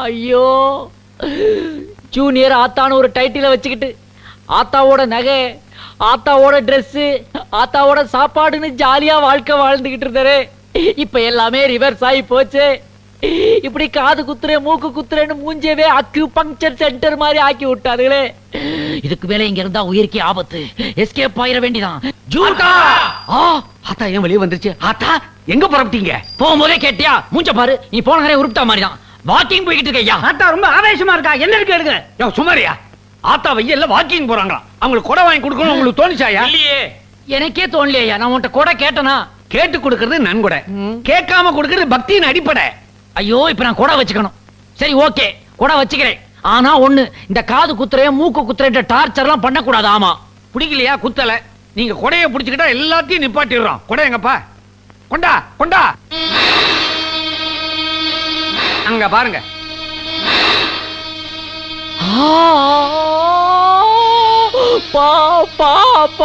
ஐயோ ஜூனியர் ஆத்தான்னு ஒரு டைட்டில வச்சுக்கிட்டு ஆத்தாவோட நகை ஆத்தாவோட Dress ஆத்தாவோட சாப்பாடுன்னு ஜாலியா வாழ்க்கை வாழ்ந்துகிட்டு இருந்தாரு இப்ப எல்லாமே ரிவர்ஸ் ஆகி போச்சு இப்படி காது குத்துறேன் மூக்கு குத்துறேன்னு மூஞ்சவே அக்யூ பங்க்சர் சென்டர் மாதிரி ஆக்கி விட்டாருங்களே இதுக்கு மேல இங்க இருந்தா உயிருக்கே ஆபத்து எஸ்கேப் ஆயிர வேண்டிதான் ஜூட்டா ஆ ஆத்தா ஏன் வெளியே வந்துருச்சு ஆத்தா எங்க புறப்பட்டீங்க போகும்போதே கேட்டியா மூஞ்ச பாரு நீ போன நேரம் உருப்பிட்டா மாதிரி தான் வாக்கிங் போய்கிட்டு இருக்கையா ஆத்தா ரொம்ப ஆவேசமா இருக்கா என்ன இருக்கு எடுங்க யோ சுமாரியா ஆத்தா வெயில்ல வாக்கிங் போறாங்களா அவங்களுக்கு கொடை வாங்கி கொடுக்கணும் உங்களுக்கு தோணுச்சாயா இல்லையே எனக்கே தோணலையா நான் உன்கிட்ட கூட கேட்டனா கேட்டு கொடுக்கறது நன்கொடை ம். கேட்காம கொடுக்கறது பக்தியின் அடிப்படை ஐயோ இப்ப நான் கூட வச்சுக்கணும் சரி ஓகே கூட வச்சுக்கிறேன் ஆனா ஒண்ணு இந்த காது குத்துறேன் மூக்கு குத்துறேன் டார்ச்சர் எல்லாம் பண்ணக்கூடாது ஆமா பிடிக்கலையா குத்தல நீங்க கொடைய பிடிச்சுக்கிட்டா எல்லாத்தையும் நிப்பாட்டிடுறோம் கொடை எங்கப்பா கொண்டா கொண்டா அங்க பாருங்க ஆ, பா பா பா